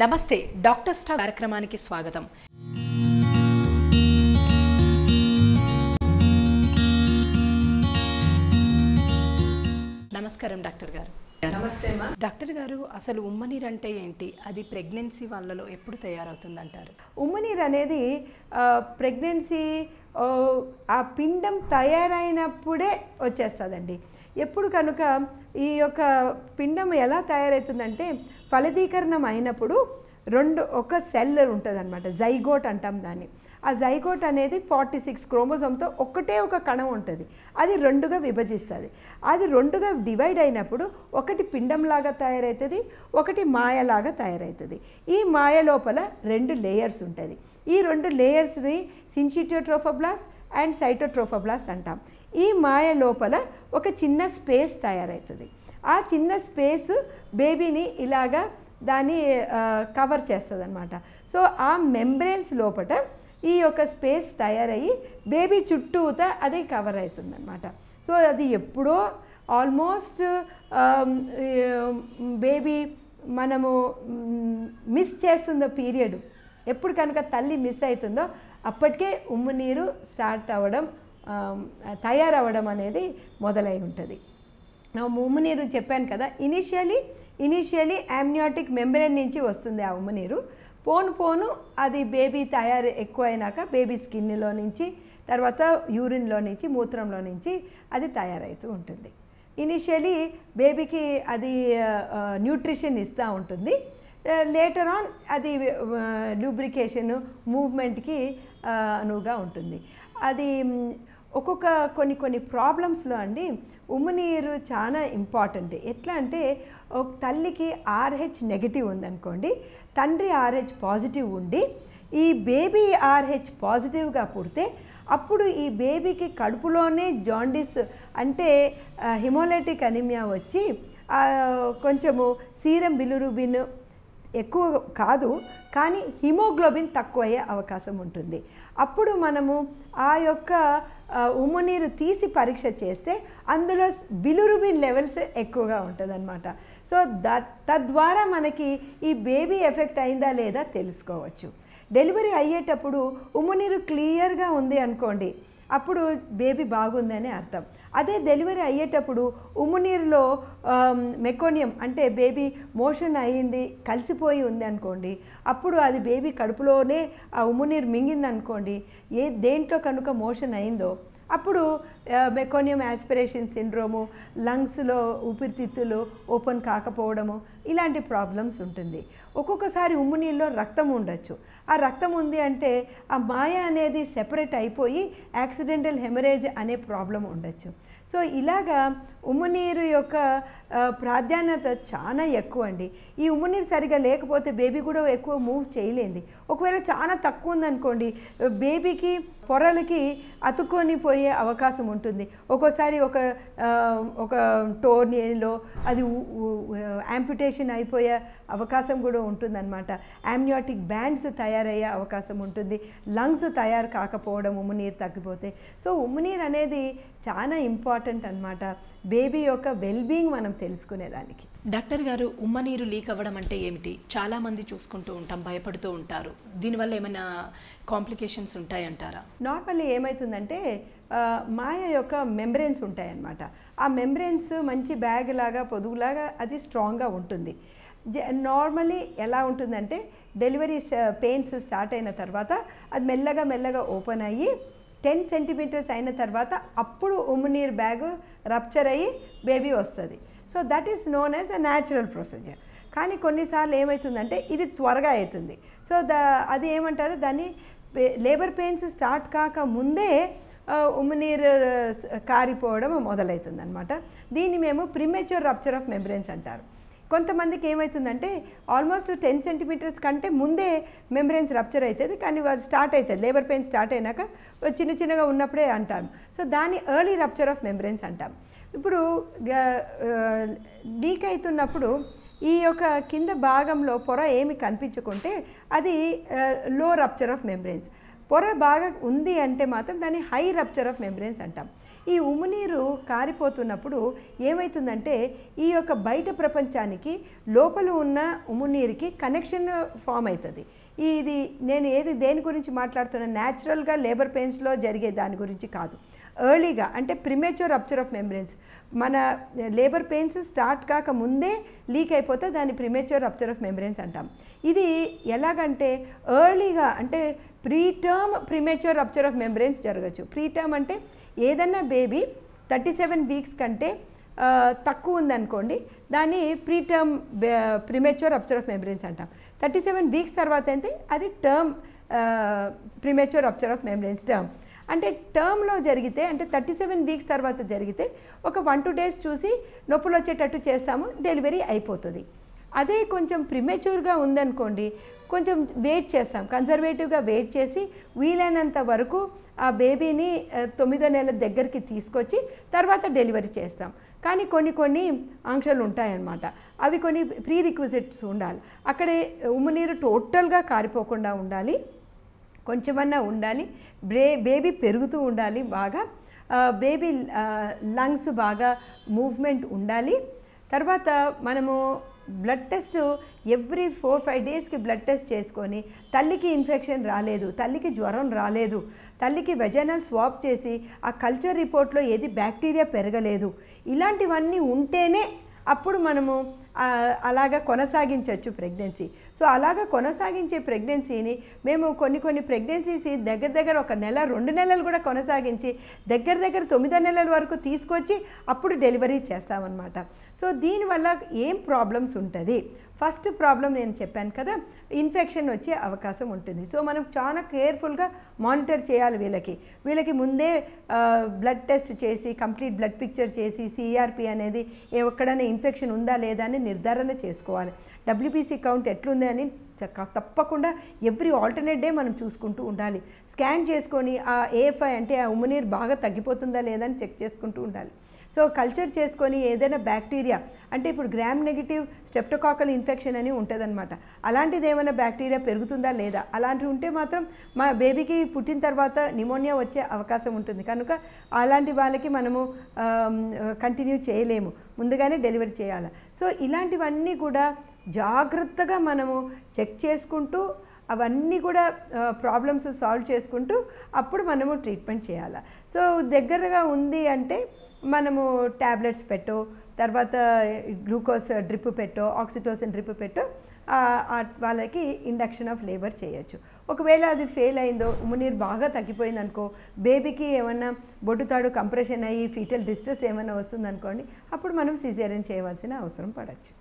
నమస్తే doctor star కార్యక్రమానికి స్వాగతం నమస్కారం డాక్టర్ గారు నమస్తే అమ్మా డాక్టర్ గారు అసలు ఉమ్మనీరు అంటే ఏంటి అది ప్రెగ్నెన్సీ వాళ్ళలో ఎప్పుడు తయారవుతుందంటారు ఉమ్మనీరు అనేది ప్రెగ్నెన్సీ ఆ పిండం తయారైనప్పుడే వచ్చేస్తుందండి ఎప్పుడు కనుక ఈ యొక్క పిండం ఎలా తయారవుతుందంటే ఫలదీకరణం అయినప్పుడు రెండు ఒక సెల్ ఉంటుంది అనమాట జైగోట్ అంటాం దాన్ని ఆ జైగోట్ అనేది ఫార్టీ సిక్స్ క్రోమోజోమ్తో ఒకటే ఒక కణం ఉంటుంది అది రెండుగా విభజిస్తుంది అది రెండుగా డివైడ్ అయినప్పుడు ఒకటి పిండంలాగా తయారవుతుంది ఒకటి మాయలాగా తయారవుతుంది ఈ మాయ లోపల రెండు లేయర్స్ ఉంటుంది ఈ రెండు లేయర్స్ని సించిటియోట్రోఫోబ్లాస్ అండ్ సైటోట్రోఫోబ్లాస్ అంటాం ఈ మాయ లోపల ఒక చిన్న స్పేస్ తయారవుతుంది ఆ చిన్న స్పేస్ బేబీని ఇలాగా దాన్ని కవర్ చేస్తుంది అనమాట సో ఆ మెంబ్రెన్స్ లోపల ఈ యొక్క స్పేస్ తయారయ్యి బేబీ చుట్టూతా అది కవర్ అవుతుంది అనమాట సో అది ఎప్పుడో ఆల్మోస్ట్ బేబీ మనము మిస్ చేస్తుందో పీరియడ్ ఎప్పుడు కనుక తల్లి మిస్ అవుతుందో అప్పటికే ఉమ్ము నీరు స్టార్ట్ అవ్వడం తయారవ్వడం అనేది మొదలై ఉంటుంది నా ఉమ్ము నీరు చెప్పాను కదా ఇనిషియలీ ఇనిషియలీ యామ్నియాటిక్ మెంబ్రెన్ నుంచి వస్తుంది ఆ ఉమ్ము నీరు పోను పోను అది బేబీ తయారు ఎక్కువ అయినాక బేబీ స్కిన్లో నుంచి తర్వాత యూరిన్లో నుంచి మూత్రంలో నుంచి అది తయారవుతూ ఉంటుంది ఇనిషియలీ బేబీకి అది న్యూట్రిషన్ ఇస్తూ ఉంటుంది లేటర్ ఆన్ అది లూబ్రికేషన్ మూవ్మెంట్కి అనువుగా ఉంటుంది అది ఒక్కొక్క కొన్ని కొన్ని ప్రాబ్లమ్స్లో అండి ఉమ్మనీరు చాలా ఇంపార్టెంట్ ఎట్లా అంటే ఒక తల్లికి ఆర్హెచ్ నెగిటివ్ ఉందనుకోండి తండ్రి ఆర్హెచ్ పాజిటివ్ ఉండి ఈ బేబీ ఆర్హెచ్ పాజిటివ్గా పుడితే అప్పుడు ఈ బేబీకి కడుపులోనే జాండిస్ అంటే హిమోలైటిక్ అనిమియా వచ్చి కొంచెము సీరం బిలురుబిన్ ఎక్కువ కాదు కానీ హిమోగ్లోబిన్ తక్కువ అయ్యే అవకాశం ఉంటుంది అప్పుడు మనము ఆ యొక్క ఉమ్మునీరు తీసి పరీక్ష చేస్తే అందులో బిలురుబిన్ లెవెల్స్ ఎక్కువగా ఉంటుందన్నమాట సో ద తద్వారా మనకి ఈ బేబీ ఎఫెక్ట్ అయిందా లేదా తెలుసుకోవచ్చు డెలివరీ అయ్యేటప్పుడు ఉమ్మునీరు క్లియర్గా ఉంది అనుకోండి అప్పుడు బేబీ బాగుందని అర్థం అదే డెలివరీ అయ్యేటప్పుడు ఉమ్మునీరులో మెకోనియం అంటే బేబీ మోషన్ అయ్యింది కలిసిపోయి ఉంది అనుకోండి అప్పుడు అది బేబీ కడుపులోనే ఆ ఉమ్మునీరు మింగింది అనుకోండి ఏ దేంట్లో కనుక మోషన్ అయిందో అప్పుడు మెకోనియం యాస్పిరేషన్ సిండ్రోము లంగ్స్లో ఊపిరితిత్తులు ఓపెన్ కాకపోవడము ఇలాంటి ప్రాబ్లమ్స్ ఉంటుంది ఒక్కొక్కసారి ఉమ్మునీళ్ళలో రక్తం ఉండొచ్చు ఆ రక్తం ఉంది అంటే ఆ మాయ అనేది సెపరేట్ అయిపోయి యాక్సిడెంటల్ హెమరేజ్ అనే ప్రాబ్లం ఉండొచ్చు సో ఇలాగా ఉమ్మునీరు యొక్క ప్రాధాన్యత చాలా ఎక్కువ అండి ఈ ఉమ్మునీరు సరిగా లేకపోతే బేబీ కూడా ఎక్కువ మూవ్ చేయలేంది ఒకవేళ చాలా తక్కువ ఉందనుకోండి బేబీకి పొరలకి అతుక్కొని పోయే అవకాశం ఉంటుంది ఒక్కోసారి ఒక ఒక టోర్నిలో అది యాంపిటేషన్ అయిపోయే అవకాశం కూడా ఉంటుందన్నమాట యామ్నియాటిక్ బ్యాండ్స్ తయారయ్యే అవకాశం ఉంటుంది లంగ్స్ తయారు కాకపోవడం ఉమ్మునీరు తగ్గిపోతే సో ఉమ్మునీరు అనేది చాలా ఇంపార్టెంట్ అనమాట బేబీ యొక్క వెల్బీయింగ్ మనం తెలుసుకునేదానికి డాక్టర్ గారు ఉమ్మనీరు లీక్ అవ్వడం అంటే ఏమిటి చాలామంది చూసుకుంటూ ఉంటాం భయపడుతూ ఉంటారు దీనివల్ల ఏమైనా కాంప్లికేషన్స్ ఉంటాయంటారా నార్మల్లీ ఏమవుతుందంటే మాయ యొక్క మెంబ్రెన్స్ ఉంటాయన్నమాట ఆ మెంబ్రెన్స్ మంచి బ్యాగ్ లాగా పొదుగులాగా అది స్ట్రాంగ్గా ఉంటుంది నార్మలీ ఎలా ఉంటుందంటే డెలివరీ పెయిన్స్ స్టార్ట్ అయిన తర్వాత అది మెల్లగా మెల్లగా ఓపెన్ అయ్యి టెన్ సెంటీమీటర్స్ అయిన తర్వాత అప్పుడు ఉమ్మునీర్ బ్యాగ్ రప్చర్ అయ్యి బేబీ వస్తుంది so that is known as a natural procedure కానీ కొన్నిసార్లు ఏమవుతుందంటే ఇది త్వరగా అవుతుంది సో ద అది ఏమంటారు దాన్ని లేబర్ పెయిన్స్ స్టార్ట్ కాక ముందే ఉమ్మునీరు కారిపోవడం మొదలవుతుంది అనమాట దీన్ని మేము ప్రిమెచ్యూర్ రప్చర్ ఆఫ్ మెబ్రెన్స్ అంటారు కొంతమందికి ఏమవుతుందంటే ఆల్మోస్ట్ టెన్ సెంటీమీటర్స్ కంటే ముందే మెంబ్రెన్స్ రప్చర్ అవుతుంది కానీ అది స్టార్ట్ అవుతుంది లేబర్ పెయిన్ స్టార్ట్ అయినాక చిన్న చిన్నగా ఉన్నప్పుడే అంటాం సో దాన్ని ఎర్లీ రప్చర్ ఆఫ్ మెంబ్రెన్స్ అంటాం ఇప్పుడు లీక్ అవుతున్నప్పుడు ఈ యొక్క కింద భాగంలో పొర ఏమి కనిపించుకుంటే అది లో రప్చర్ ఆఫ్ మెంబ్రెన్స్ పొర బాగా ఉంది అంటే మాత్రం దాన్ని హై రప్చర్ ఆఫ్ మెంబ్రెన్స్ అంటాం ఈ ఉమ్మునీరు కారిపోతున్నప్పుడు ఏమవుతుందంటే ఈ యొక్క బయట ప్రపంచానికి లోపల ఉన్న ఉమ్మునీరుకి కనెక్షన్ ఫామ్ అవుతుంది ఇది నేను ఏది దేని గురించి మాట్లాడుతున్నా న్యాచురల్గా లేబర్ పెయిన్స్లో జరిగే దాని గురించి కాదు ఎర్లీగా అంటే ప్రిమేచ్యూర్ అప్చర్ ఆఫ్ మెమ్బ్రెన్స్ మన లేబర్ పెయిన్స్ స్టార్ట్ కాక ముందే లీక్ అయిపోతే దాన్ని ప్రిమేచ్యూర్ అప్చర్ ఆఫ్ మెమ్బ్రెన్స్ అంటాం ఇది ఎలాగంటే ఎర్లీగా అంటే preterm premature rupture of membranes జరగచ్చు ప్రీ టర్మ్ అంటే ఏదన్నా బేబీ థర్టీ సెవెన్ వీక్స్ కంటే ఆ, తక్కువ ఉందనుకోండి దాన్ని preterm premature rupture of membranes అంటాం థర్టీ సెవెన్ వీక్స్ తర్వాత అయితే అది term premature rupture of membranes term అంటే టర్మ్లో జరిగితే అంటే థర్టీ సెవెన్ వీక్స్ తర్వాత జరిగితే ఒక వన్ టూ డేస్ చూసి నొప్పులు వచ్చేటట్టు చేస్తాము డెలివరీ అయిపోతుంది అదే కొంచెం ప్రిమేచ్యూర్గా ఉందనుకోండి కొంచెం వెయిట్ చేస్తాం కన్జర్వేటివ్గా వెయిట్ చేసి వీలైనంత వరకు ఆ బేబీని ఆ, తొమ్మిదో నెల దగ్గరికి తీసుకొచ్చి తర్వాత డెలివరీ చేస్తాం కానీ కొన్ని కొన్ని ఆంక్షలు ఉంటాయన్నమాట అవి కొన్ని ప్రీ రిక్విజిట్స్ ఉండాలి అక్కడే ఉమ్మనీరు టోటల్గా కారిపోకుండా ఉండాలి కొంచెమన్నా ఉండాలి బ్రే బేబీ పెరుగుతూ ఉండాలి బాగా ఆ, బేబీ ఆ, లంగ్స్ బాగా మూవ్మెంట్ ఉండాలి తర్వాత మనము blood test every four five డేస్కి బ్లడ్ టెస్ట్ చేసుకొని తల్లికి ఇన్ఫెక్షన్ రాలేదు తల్లికి జ్వరం రాలేదు తల్లికి వెజనల్ స్వాప్ చేసి ఆ కల్చర్ రిపోర్ట్లో ఏది బ్యాక్టీరియా పెరగలేదు ఇలాంటివన్నీ ఉంటేనే అప్పుడు మనము ఆ, అలాగా కొనసాగించవచ్చు ప్రెగ్నెన్సీ సో అలాగా కొనసాగించే ప్రెగ్నెన్సీని మేము కొన్ని కొన్ని ప్రెగ్నెన్సీస్ దగ్గర దగ్గర ఒక నెల రెండు నెలలు కూడా కొనసాగించి దగ్గర దగ్గర తొమ్మిదో నెలల వరకు తీసుకొచ్చి అప్పుడు డెలివరీ చేస్తామన్నమాట సో దీనివల్ల ఏం ప్రాబ్లమ్స్ ఉంటుంది ఫస్ట్ ప్రాబ్లం నేను చెప్పాను కదా ఇన్ఫెక్షన్ వచ్చే అవకాశం ఉంటుంది సో మనం చాలా కేర్ఫుల్గా మానిటర్ చేయాలి వీళ్ళకి వీళ్ళకి ముందే బ్లడ్ టెస్ట్ చేసి కంప్లీట్ బ్లడ్ పిక్చర్ చేసి సిఆర్పి అనేది ఏ ఎక్కడైనా ఇన్ఫెక్షన్ ఉందా లేదా అని నిర్ధారణ చేసుకోవాలి డబ్ల్యూబీసీ కౌంట్ ఎట్లుంది అని తక్క- తప్పకుండా ఎవ్రీ ఆల్టర్నేట్ డే మనం చూసుకుంటూ ఉండాలి స్కాన్ చేసుకొని ఆ ఏఎఫ్ఐ అంటే ఆ ఉమ్మనీరు బాగా తగ్గిపోతుందా లేదా అని చెక్ చేసుకుంటూ ఉండాలి సో కల్చర్ చేసుకొని ఏదైనా బ్యాక్టీరియా అంటే ఇప్పుడు గ్రామ్ నెగిటివ్ స్టెప్టోకాకల్ ఇన్ఫెక్షన్ అని ఉంటుందన్నమాట అలాంటిది ఏమైనా బ్యాక్టీరియా పెరుగుతుందా లేదా అలాంటివి ఉంటే మాత్రం మా బేబీకి పుట్టిన తర్వాత నిమోనియా వచ్చే అవకాశం ఉంటుంది కనుక అలాంటి వాళ్ళకి మనము కంటిన్యూ చేయలేము ముందుగానే డెలివరీ చేయాలి సో ఇలాంటివన్నీ కూడా జాగ్రత్తగా మనము చెక్ చేసుకుంటూ అవన్నీ కూడా ప్రాబ్లమ్స్ సాల్వ్ చేసుకుంటూ అప్పుడు మనము ట్రీట్మెంట్ చేయాలి సో దగ్గరగా ఉంది అంటే మనము ట్యాబ్లెట్స్ పెట్టో తర్వాత గ్లూకోజ్ డ్రిప్ పెట్టో ఆక్సిటోసిన్ డ్రిప్ పెట్టో ఆ, ఆ వాళ్ళకి ఇండక్షన్ ఆఫ్ లేబర్ చేయొచ్చు ఒకవేళ అది ఫెయిల్ అయిందో ఉమ్మనీరు బాగా తగ్గిపోయింది అనుకో బేబీకి ఏమన్నా బొడ్డుతాడు కంప్రెషన్ అయ్యి ఫీటల్ డిస్ట్రెస్ ఏమైనా వస్తుందనుకోండి అప్పుడు మనం సిజేరియన్ చేయవలసిన అవసరం పడవచ్చు